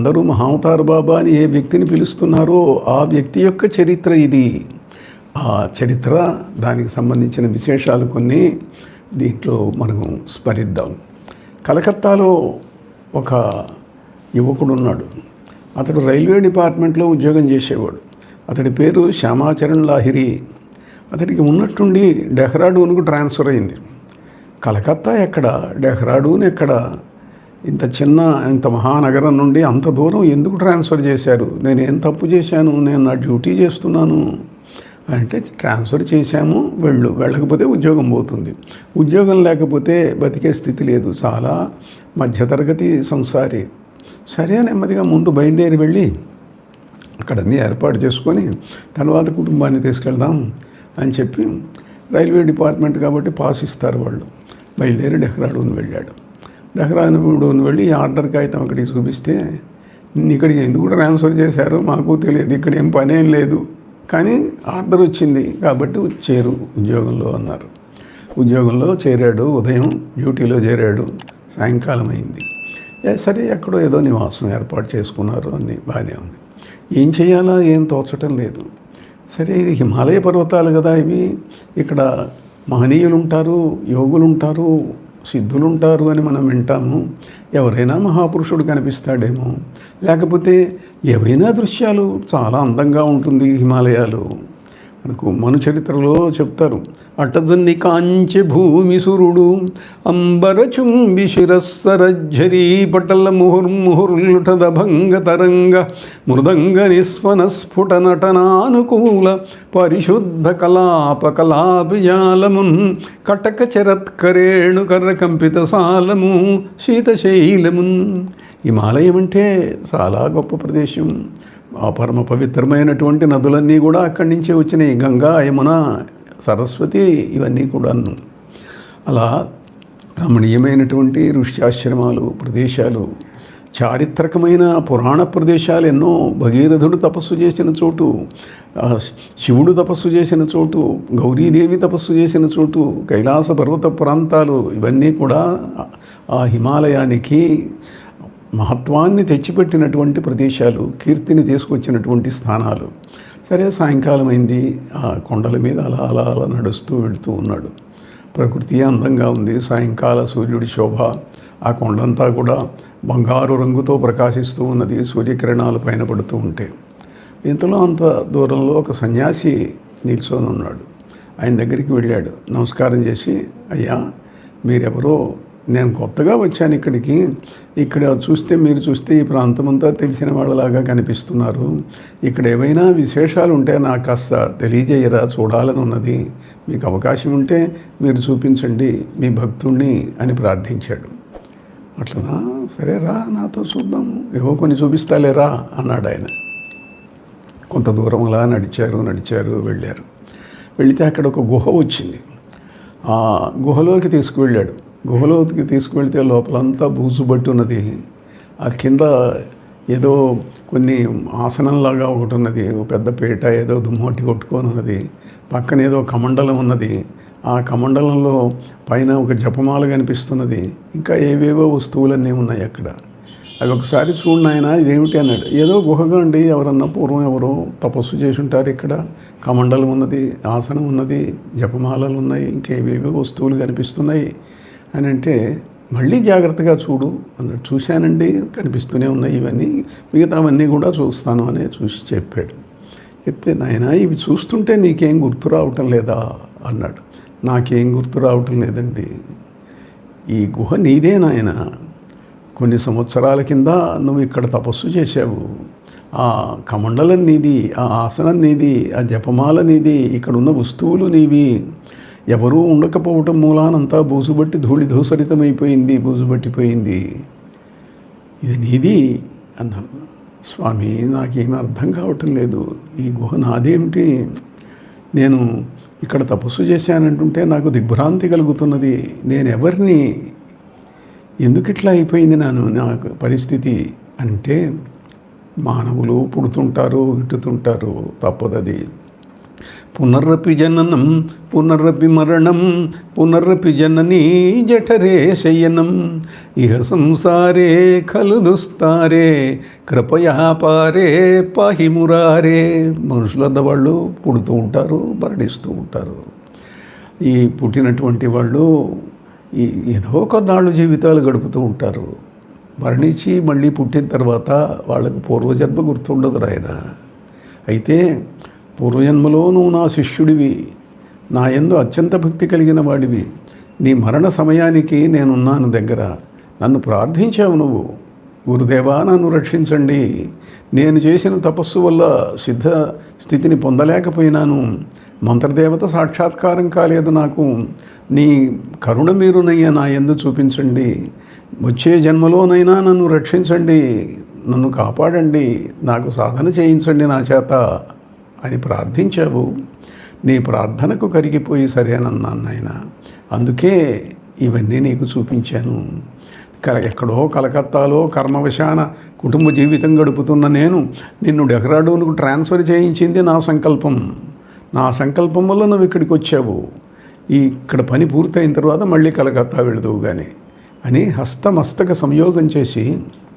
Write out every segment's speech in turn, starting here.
అందరూ మహావతార్ బాబా అని ఏ వ్యక్తిని పిలుస్తున్నారో ఆ వ్యక్తి యొక్క చరిత్ర ఇది ఆ చరిత్ర దానికి సంబంధించిన విశేషాలు కొన్ని దీంట్లో మనం స్మరిద్దాం కలకత్తాలో ఒక యువకుడు ఉన్నాడు అతడు రైల్వే డిపార్ట్మెంట్లో ఉద్యోగం చేసేవాడు అతడి పేరు శ్యామాచరణ్ లాహిరి అతడికి ఉన్నట్టుండి డెహ్రాడూన్కు ట్రాన్స్ఫర్ అయింది కలకత్తా ఎక్కడ డెహ్రాడూన్ ఎక్కడ ఇంత చిన్న ఇంత మహానగరం నుండి అంత దూరం ఎందుకు ట్రాన్స్ఫర్ చేశారు నేను ఏం తప్పు చేశాను నేను నా డ్యూటీ చేస్తున్నాను అంటే ట్రాన్స్ఫర్ చేశాము వెళ్ళు వెళ్ళకపోతే ఉద్యోగం పోతుంది ఉద్యోగం లేకపోతే బతికే స్థితి లేదు చాలా మధ్యతరగతి సంసారి సరే నెమ్మదిగా ముందు బయలుదేరి వెళ్ళి అక్కడ అన్నీ ఏర్పాటు చేసుకొని తర్వాత కుటుంబాన్ని తీసుకెళ్దాం అని చెప్పి రైల్వే డిపార్ట్మెంట్ కాబట్టి పాస్ ఇస్తారు వాళ్ళు బయలుదేరి డెహ్రాడూన్ వెళ్ళాడు డెహ్రాడూన్ వెళ్ళి ఈ ఆర్డర్ కాగితం అక్కడికి చూపిస్తే "నిన్ను ఇక్కడికి ఎందుకు ట్రాన్స్ఫర్ చేశారో మాకు తెలియదు ఇక్కడ ఏం పనేం లేదు కానీ ఆర్డర్ వచ్చింది కాబట్టి చేరు ఉద్యోగంలో అన్నారు ఉద్యోగంలో చేరాడు ఉదయం డ్యూటీలో చేరాడు సాయంకాలం అయింది ఏ, సరే ఎక్కడో ఏదో నివాసం ఏర్పాటు చేసుకున్నారు అన్నీ బాగానే ఉంది ఏం చేయాలా ఏం తోచటం లేదు సరే ఇది హిమాలయ పర్వతాలు కదా ఇవి ఇక్కడ మహనీయులు ఉంటారు యోగులు ఉంటారు సిద్ధులు ఉంటారు అని మనం వింటాము ఎవరైనా మహాపురుషుడు కనిపిస్తాడేమో లేకపోతే ఏవైనా దృశ్యాలు చాలా అందంగా ఉంటుంది హిమాలయాలు మనకు మను చరిత్రలో చెప్తారు అటజన్ని కాంచె భూమి సురుడు అంబరచుంబి శిరస్సరజ్జరీ పటల ముహుర్ముహుర్లుటద భంగ తరంగ మృదంగ నిస్వన స్ఫుట నటనానుకూల పరిశుద్ధ కలాప కలాపిజాలమున్ కటక చరత్కరేణు కర్ర కంపిత సాలము శీతశైలమున్ హిమాలయం అంటే చాలా గొప్ప ప్రదేశం ఆ పరమ పవిత్రమైనటువంటి నదులన్నీ కూడా అక్కడి నుంచే వచ్చినాయి గంగా యమున సరస్వతి ఇవన్నీ కూడాను అలా రమణీయమైనటువంటి ఋష్యాశ్రమాలు ప్రదేశాలు చారిత్రకమైన పురాణ ప్రదేశాలు ఎన్నో భగీరథుడు తపస్సు చేసిన చోటు ఆ శివుడు తపస్సు చేసిన చోటు గౌరీదేవి తపస్సు చేసిన చోటు కైలాస పర్వత ప్రాంతాలు ఇవన్నీ కూడా ఆ హిమాలయానికి మహత్వాన్ని తెచ్చిపెట్టినటువంటి ప్రదేశాలు కీర్తిని తీసుకొచ్చినటువంటి స్థానాలు సరే సాయంకాలం అయింది ఆ కొండల మీద అలా అలా అలా నడుస్తూ వెళుతూ ఉన్నాడు ప్రకృతి అందంగా ఉంది సాయంకాల సూర్యుడి శోభ ఆ కొండంతా కూడా బంగారు రంగుతో ప్రకాశిస్తూ ఉన్నది సూర్యకిరణాలు పైన పడుతూ ఉంటే ఇంతలో అంత దూరంలో ఒక సన్యాసి నిల్చొని ఉన్నాడు ఆయన దగ్గరికి వెళ్ళాడు నమస్కారం చేసి అయ్యా మీరెవరో నేను కొత్తగా వచ్చాను ఇక్కడికి ఇక్కడ చూస్తే మీరు చూస్తే ఈ ప్రాంతం అంతా తెలిసిన వాళ్ళలాగా కనిపిస్తున్నారు ఇక్కడ ఏవైనా విశేషాలు ఉంటే నాకు కాస్త తెలియజేయరా చూడాలని ఉన్నది మీకు అవకాశం ఉంటే మీరు చూపించండి మీ భక్తుణ్ణి అని ప్రార్థించాడు అట్లనా సరే రా నాతో చూద్దాం ఏవో కొన్ని చూపిస్తాలేరా అన్నాడు ఆయన కొంత దూరం అలా నడిచారు నడిచారు వెళ్ళారు వెళితే అక్కడ ఒక గుహ వచ్చింది ఆ గుహలోకి తీసుకువెళ్ళాడు గుహలోకి తీసుకువెళ్తే లోపలంతా బూజు బట్టి ఉన్నది ఆ కింద ఏదో కొన్ని ఆసనంలాగా ఒకటి ఉన్నది ఒక పెద్ద పీట ఏదో దుమ్మొట్టి కొట్టుకొని ఉన్నది పక్కన ఏదో కమండలం ఉన్నది ఆ కమండలంలో పైన ఒక జపమాల కనిపిస్తున్నది ఇంకా ఏవేవో వస్తువులన్నీ ఉన్నాయి అక్కడ అవి ఒకసారి చూడండి ఆయన ఇదేమిటి అన్నాడు ఏదో గుహగా అండి ఎవరన్నా పూర్వం ఎవరో తపస్సు చేసి ఉంటారు ఇక్కడ కమండలం ఉన్నది ఆసనం ఉన్నది జపమాలలు ఉన్నాయి ఇంకేవేవో వస్తువులు కనిపిస్తున్నాయి అని అంటే మళ్ళీ జాగ్రత్తగా చూడు అన్నాడు చూశానండి కనిపిస్తూనే ఉన్నాయి ఇవన్నీ మిగతావన్నీ కూడా చూస్తాను అని చూసి చెప్పాడు చెప్తే నాయన ఇవి చూస్తుంటే నీకేం గుర్తు రావటం లేదా అన్నాడు నాకేం గుర్తు రావటం లేదండి ఈ గుహ నీదే నాయన కొన్ని సంవత్సరాల కింద నువ్వు ఇక్కడ తపస్సు చేశావు ఆ కమండలం నీది ఆ ఆసనం నీది ఆ జపమాల నీది ఇక్కడ ఉన్న వస్తువులు నీవి ఎవరూ ఉండకపోవటం మూలానంతా బూజుబట్టి ధూళి ధూసరితమైపోయింది బూజుబట్టిపోయింది ఇది నీది అన్నావు స్వామి నాకేమీ అర్థం కావటం లేదు ఈ గుహ నాదేమిటి నేను ఇక్కడ తపస్సు చేశానంటుంటే నాకు దిగ్భ్రాంతి కలుగుతున్నది నేను ఎవరిని ఎందుకు ఇట్లా అయిపోయింది నాను నాకు పరిస్థితి అంటే మానవులు పుడుతుంటారు గిట్టుతుంటారు తప్పదది పునరపి జననం పునరపి మరణం పునరపి జననీ జఠరే శయనం ఇహ సంసారే ఖలు దుస్తారే కృపయా పారే పాహి మురారే మనుషులన్న వాళ్ళు పుడుతూ ఉంటారు మరణిస్తూ ఉంటారు ఈ పుట్టినటువంటి వాళ్ళు ఈ ఏదో కొన్నాళ్ళు జీవితాలు గడుపుతూ ఉంటారు మరణించి మళ్ళీ పుట్టిన తర్వాత వాళ్ళకు పూర్వజన్మ గుర్తుండదు నాయన అయితే పూర్వజన్మలో నువ్వు నా శిష్యుడివి నా ఎందు అత్యంత భక్తి కలిగిన వాడివి నీ మరణ సమయానికి నేనున్నాను దగ్గర నన్ను ప్రార్థించావు నువ్వు గురుదేవా నన్ను రక్షించండి నేను చేసిన తపస్సు వల్ల సిద్ధ స్థితిని పొందలేకపోయినాను మంత్రదేవత సాక్షాత్కారం కాలేదు నాకు నీ కరుణ మీరునయ్యా నా ఎందు చూపించండి వచ్చే జన్మలోనైనా నన్ను రక్షించండి నన్ను కాపాడండి నాకు సాధన చేయించండి నా చేత అని ప్రార్థించావు నీ ప్రార్థనకు కరిగిపోయి సరేనన్నాను నాయన అందుకే ఇవన్నీ నీకు చూపించాను క ఎక్కడో కలకత్తాలో కర్మవశాన కుటుంబ జీవితం గడుపుతున్న నేను నిన్ను డెహ్రాడూన్కు ట్రాన్స్ఫర్ చేయించింది నా సంకల్పం నా సంకల్పం వల్ల నువ్వు ఇక్కడికి వచ్చావు ఈ ఇక్కడ పని పూర్తయిన తర్వాత మళ్ళీ కలకత్తా వెళుదువు కానీ అని హస్తమస్తక సంయోగం చేసి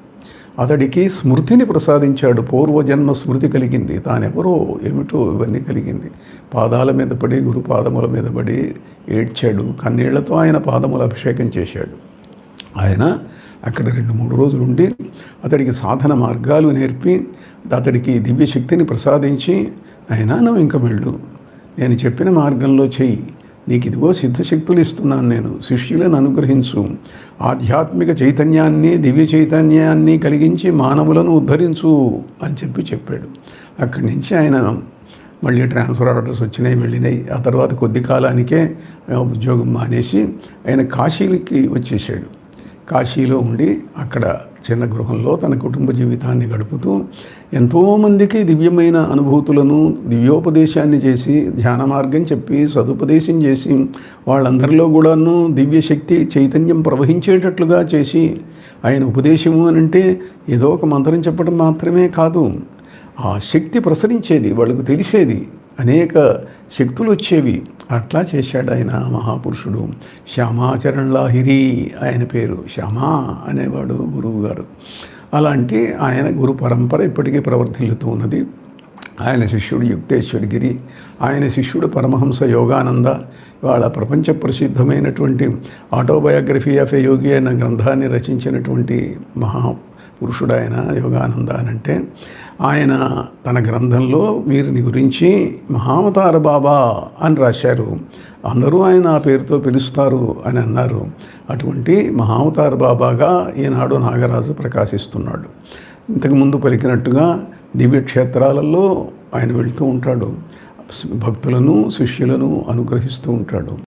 అతడికి స్మృతిని ప్రసాదించాడు పూర్వజన్మ స్మృతి కలిగింది తానెవరో ఏమిటో ఇవన్నీ కలిగింది పాదాల మీద పడి గురు పాదముల మీద పడి ఏడ్చాడు కన్నీళ్లతో ఆయన పాదముల అభిషేకం చేశాడు ఆయన అక్కడ రెండు మూడు రోజులు ఉండి అతడికి సాధన మార్గాలు నేర్పి అతడికి దివ్యశక్తిని ప్రసాదించి అయినా నువ్వు ఇంక వెళ్ళు నేను చెప్పిన మార్గంలో చెయ్యి నీకు ఇదిగో సిద్ధశక్తులు ఇస్తున్నాను నేను శిష్యులను అనుగ్రహించు ఆధ్యాత్మిక చైతన్యాన్ని దివ్య చైతన్యాన్ని కలిగించి మానవులను ఉద్ధరించు అని చెప్పి చెప్పాడు అక్కడి నుంచి ఆయన మళ్ళీ ట్రాన్స్ఫర్ ఆర్డర్స్ వచ్చినాయి వెళ్ళినాయి ఆ తర్వాత కొద్ది కాలానికే ఆ, ఉద్యోగం మానేసి ఆయన కాశీకి వచ్చేసాడు కాశీలో ఉండి అక్కడ చిన్న గృహంలో తన కుటుంబ జీవితాన్ని గడుపుతూ ఎంతోమందికి దివ్యమైన అనుభూతులను దివ్యోపదేశాన్ని చేసి ధ్యాన మార్గం చెప్పి సదుపదేశం చేసి వాళ్ళందరిలో కూడాను దివ్యశక్తి చైతన్యం ప్రవహించేటట్లుగా చేసి ఆయన ఉపదేశము అని అంటే ఏదో ఒక మంత్రం చెప్పడం మాత్రమే కాదు ఆ శక్తి ప్రసరించేది వాళ్ళకు తెలిసేది అనేక శక్తులు వచ్చేవి అట్లా చేశాడు ఆయన మహాపురుషుడు శ్యామాచరణ్ లాహిరి ఆయన పేరు శ్యామా అనేవాడు గురువు గారు అలాంటి ఆయన గురు పరంపర ఇప్పటికీ ప్రవర్తిల్లుతూ ఉన్నది ఆయన శిష్యుడు యుక్తేశ్వరగిరి ఆయన శిష్యుడు పరమహంస యోగానంద వాళ్ళ ప్రపంచ ప్రసిద్ధమైనటువంటి ఆటోబయోగ్రఫీ ఆఫ్ ఎ యోగి అనే గ్రంథాన్ని రచించినటువంటి మహా పురుషుడు ఆయన యోగానంద అని అంటే ఆయన తన గ్రంథంలో వీరిని గురించి మహావతార బాబా అని రాశారు అందరూ ఆయన ఆ పేరుతో పిలుస్తారు అని అన్నారు అటువంటి మహావతార బాబాగా ఈనాడు నాగరాజు ప్రకాశిస్తున్నాడు ఇంతకుముందు పలికినట్టుగా దివ్యక్షేత్రాలలో ఆయన వెళ్తూ ఉంటాడు భక్తులను శిష్యులను అనుగ్రహిస్తూ ఉంటాడు